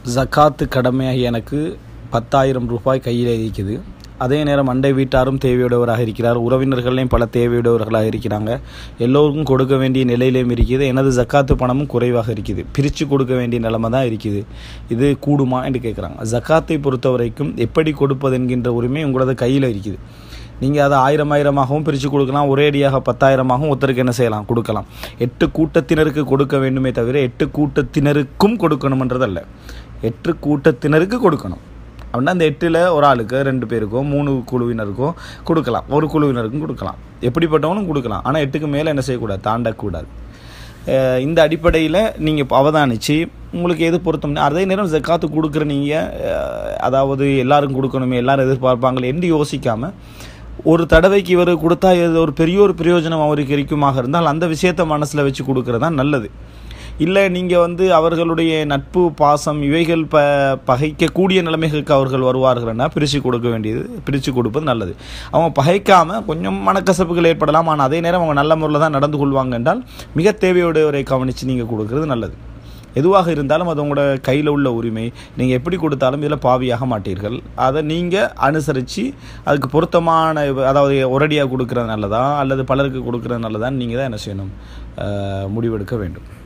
ஜக்காத்து கடமையாகி எனக்கு பத்தாயிரம் ரூபாய் கையில் இருக்குது அதே நேரம் அண்டை வீட்டாரும் தேவையுடையவராக இருக்கிறார் உறவினர்களையும் பல தேவையுடையவர்களாக இருக்கிறாங்க எல்லோருக்கும் கொடுக்க வேண்டிய நிலையிலையும் இருக்குது எனது ஜக்காத்து பணமும் குறைவாக இருக்குது பிரித்து கொடுக்க வேண்டிய நிலைமை தான் இருக்குது இது கூடுமா என்று கேட்குறாங்க ஜக்காத்தை பொறுத்த வரைக்கும் எப்படி கொடுப்பது என்கின்ற உரிமை உங்களது கையில் இருக்குது நீங்கள் அதை ஆயிரம் ஆயிரமாகவும் பிரித்து கொடுக்கலாம் ஒரே அடியாக பத்தாயிரமாகவும் ஒருத்தருக்கு என்ன செய்யலாம் கொடுக்கலாம் எட்டு கூட்டத்தினருக்கு கொடுக்க வேண்டுமே தவிர எட்டு கூட்டத்தினருக்கும் கொடுக்கணுமன்றதல்ல எட்டு கூட்டத்தினருக்கு கொடுக்கணும் அப்படின்னா அந்த எட்டில் ஒரு ஆளுக்கு ரெண்டு பேருக்கோ மூணு குழுவினருக்கோ கொடுக்கலாம் ஒரு குழுவினருக்கும் கொடுக்கலாம் எப்படிப்பட்டவனும் கொடுக்கலாம் ஆனால் எட்டுக்கு மேலே என்ன செய்யக்கூடாது தாண்டக்கூடாது அஹ் இந்த அடிப்படையில் நீங்கள் இப்போ அவதானித்து உங்களுக்கு எது பொருத்தம் அதே நேரம் ஜக்காத்து கொடுக்குற நீங்கள் அதாவது எல்லாரும் கொடுக்கணுமே எல்லாரும் எதிர்பார்ப்பாங்களே என்று யோசிக்காமல் ஒரு தடவைக்கு இவர் கொடுத்தா இது ஒரு பெரிய ஒரு பிரயோஜனம் அவருக்கு இருக்குமாக இருந்தால் அந்த விஷயத்தை மனசில் வச்சு கொடுக்குறது தான் நல்லது இல்லை நீங்கள் வந்து அவர்களுடைய நட்பு பாசம் இவைகள் ப பகைக்கக்கூடிய நிலைமைகளுக்கு அவர்கள் வருவார்கள்னா பிரித்து கொடுக்க வேண்டியது பிரித்து கொடுப்பது நல்லது அவங்க பகைக்காமல் கொஞ்சம் மனக்கசப்புகள் ஏற்படலாம் ஆனால் அதே நேரம் அவங்க நல்ல முறையில் தான் நடந்து கொள்வாங்க என்றால் மிக தேவையுடையவரை கவனித்து நீங்கள் கொடுக்கறது நல்லது எதுவாக இருந்தாலும் அது உங்களோட கையில் உள்ள உரிமை நீங்கள் எப்படி கொடுத்தாலும் இதில் பாவியாக மாட்டீர்கள் அதை நீங்கள் அனுசரித்து அதுக்கு பொருத்தமான அதாவது ஒரடியாக கொடுக்குறது நல்லதா அல்லது பலருக்கு கொடுக்குறது நல்லதான்னு நீங்கள் தான் என்ன செய்யணும் அஹ் முடிவெடுக்க வேண்டும்